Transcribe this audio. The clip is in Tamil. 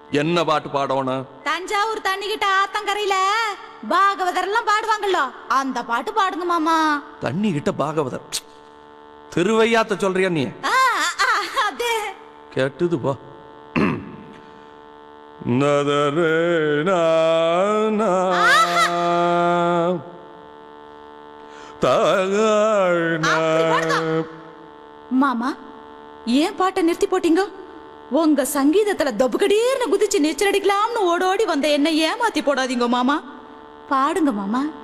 என்ன பாட்டு பாடணும் தஞ்சாவூர் தண்ணிக்கிட்ட ஆத்தங்கரையில பாகவதர் எல்லாம் பாடுவாங்கல்ல அந்த பாட்டு பாடுங்க மாமா தண்ணி கிட்ட பாகவதர் திருவையாத்த சொல்றியா நீ ஆ, ஆ, அது கேட்டுது போ நதரே நா, நா. தகழ் நா. அப்படி பாடுதா? மாமா ஏன் பாட்டை நிறுத்தி போட்டீங்க உங்க சங்கீதத்துல தொபுகடீர்னு குதிச்சு நீச்சல் அடிக்கலாம்னு ஓடோடி வந்த என்ன ஏமாத்தி போடாதீங்க மாமா பாடுங்க மாமா